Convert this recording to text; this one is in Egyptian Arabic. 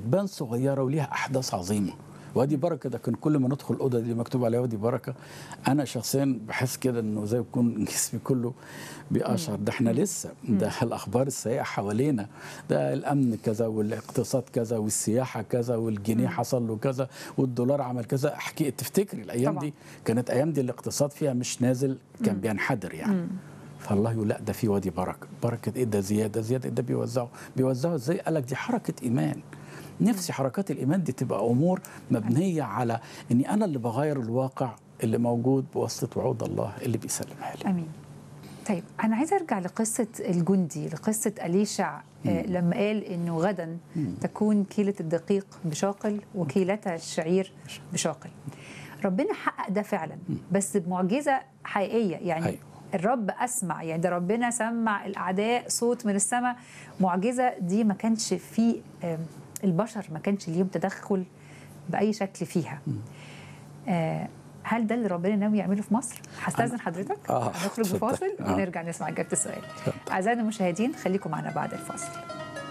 بتبان صغيره وليها احداث عظيمه وادي بركه ده كان كل ما ندخل الاوضه دي مكتوب عليها وادي بركه انا شخصيا بحس كده انه زي يكون جسمي كله بيقشعر ده احنا لسه ده الاخبار السيئه حوالينا ده الامن كذا والاقتصاد كذا والسياحه كذا والجنيه حصل له كذا والدولار عمل كذا احكي تفتكري الايام طبعا. دي كانت ايام دي الاقتصاد فيها مش نازل كان بينحدر يعني فالله يقول لا ده في وادي بركه بركه ايه ده زياده زياده إيه ده بيوزعوا بيوزعوا ازاي قال لك دي حركه ايمان نفسي حركات الايمان دي تبقى امور مبنيه على اني انا اللي بغير الواقع اللي موجود بواسطه وعود الله اللي بيسلمها لي امين طيب انا عايزه ارجع لقصه الجندي لقصه اليشع آه لما قال انه غدا تكون كيله الدقيق بشاقل وكيلة الشعير بشاقل ربنا حقق ده فعلا بس بمعجزه حقيقيه يعني أيوة. الرب اسمع يعني ده ربنا سمع الاعداء صوت من السماء معجزه دي ما كانش فيه آم، البشر ما كانش ليهم تدخل باي شكل فيها آه، هل ده اللي ربنا ناوي يعمله في مصر؟ هستاذن حضرتك آه، هنخرج اتفضل. بفاصل آه. ونرجع نسمع اجابه السؤال. اعزائنا المشاهدين خليكم معنا بعد الفاصل.